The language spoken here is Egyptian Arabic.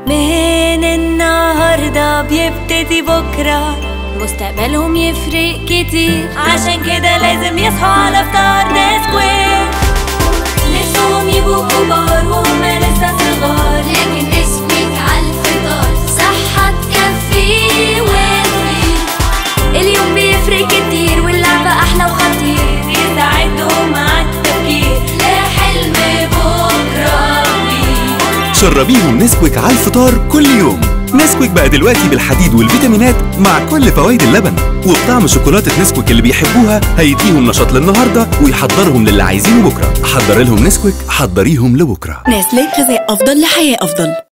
من النهاردة بيبتدي بكرة مستقبلهم يفرق كتير عشان كده لازم يصحوا على فطار نسكويك نفسهم يبقوا كبار وهم لسه صغار لكن نسبك عالفطار صحة تكفي وتفيد اليوم بيفرق كتير واللعبة أحلى وخطير يساعدهم على التفكير لحلم بكرة طويل شربيهم نسكويك على الفطار كل يوم نسكويك بقى دلوقتي بالحديد والفيتامينات مع كل فوائد اللبن وبطعم شوكولاتة نسكويك اللي بيحبوها هيديهم نشاط للنهارده ويحضرهم للي عايزينه بكره حضر لهم نسكويك حضريهم لبكره نسلي غذاء أفضل لحياة أفضل